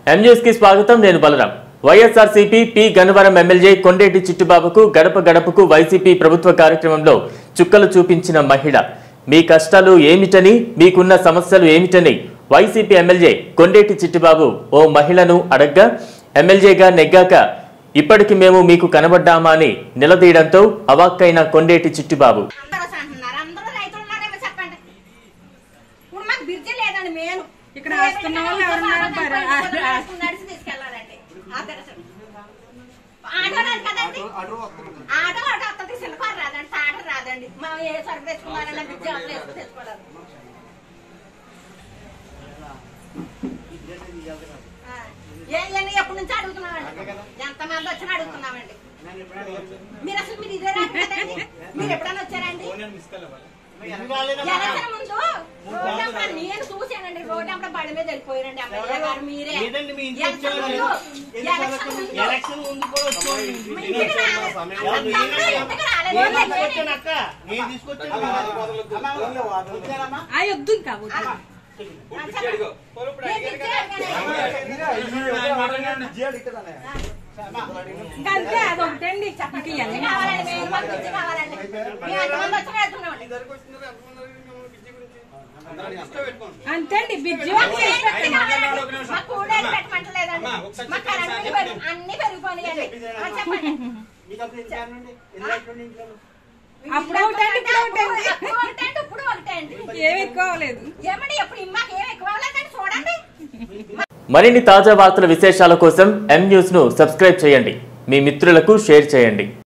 M news కి స్వాగతం నేను బలరాం వైఎస్ఆర్సీపీ పి గన్నవరం ఎమ్మెల్యే కొండేటి చిట్టుబాబుకు గడప గడపకు వైసీపీ ప్రభుత్వ కార్యక్రమంలో చుక్కలు చూపించిన మహిళ మీ కష్టాలు ఏమిటని మీకున్న సమస్యలు ఏమిటని వైసీపీ ఎమ్మెల్యే కొండేటి చిట్టుబాబు ఓ మహిళను అడగ్గా ఎమ్మెల్యేగా నెగ్గాక ఇప్పటికి మేము మీకు కనబడ్డామా అని నిలదీయడంతో అవాక్కైన కొండేటి చిట్టుబాబు అందరూ వస్తా అంటున్నారు అందరూ రైతులు ఉన్నారేమో చెప్పండి ఇప్పుడు మాకు బ్రిడ్జి లేదండి మేము ఇక్కడ వస్తున్న వాళ్ళు ఎవరున్నారు మరి? నడుచుకుని నడిచి తీసుకెళ్ళాలండి ఆ దర్శనం. ఆటో రాదు కదండి ఆటో ఆటో వస్తుంది సిల్కారు రాదండి తాట రాదండి మనం ఏ సరుకు తెచ్చుకున్నారన్నా బ్రిడ్జి అప్పుడు వేసుకుని తెచ్చుకోవాలి ఆ, ఏ ఇవన్నీ ఎప్పటి నుంచి అడుగుతున్నామండి ఎంతమంది వచ్చినా అడుగుతున్నామండి మీరు అసలు మీరు ఇదే రాదు కదండి మీరు ఎప్పుడైనా వచ్చారండి ఎలక్షన్ ముందు రోడ్ అప్పుడు నేను చూశానండి రోడ్ అప్పుడు బండి మీద వెళ్ళిపోయారండి ఎమ్మెల్యే గారు మీరే లేదండి, మీ ఇంటికి ఎలక్షన్ వచ్చారు. ముందు ఎలక్షన్ ముందు ఎలక్షన్ ముందు కూడా వచ్చాను మీ ఇంటికి రాలేదు. అంతకుముందు ఇంటికి రాలేదు. నేను నేనే- తీసుకొచ్చాను అక్క నేను తీసుకొచ్చాను వచ్చానమ్మా ఆ వద్దు ఇంకా వద్దు ఆ, చెప్పండి. నేను ఇచ్చే అడిగానండి. ఇంకా అంతే అది ఒకటండి చెప్పండి. ఇంకా బ్రిడ్జి ఇవన్నీ కావాలండి మేము మాకు బ్రిడ్జి కావాలండి మేము ఎంతమంది వచ్చినా వెళ్తున్నామండి అంతే అండి బిజ్జి మాకు ఏం బ్రిడ్జి కావాలండి? మాకు కూడేలు పెట్టమంటలేదండి మా కరెంట్ బిల్లు పెరుగు- అన్ని పెరిగిపోయినాయండి ఆ, చెప్పండి మీకు అప్పుడు ఎన్ని సార్లు ఉండే? ఎన్ని లక్షలు ఉండే ఇంట్లో? అప్పుడు ఒకటండి ఇప్పుడు ఒకటండి అప్పుడు ఒకటండి ఇప్పుడు ఒకటండి ఏమి ఎక్కువ అవ్వలేదు ఏమండి ఎప్పుడు మాకు ఏం ఎక్కువ అవ్వలేదండి చూడండి మరిన్ని తాజా వార్తల విశేషాల కోసం ఎం న్యూస్ ను సబ్స్క్రైబ్ చేయండి మీ మిత్రులకు షేర్ చేయండి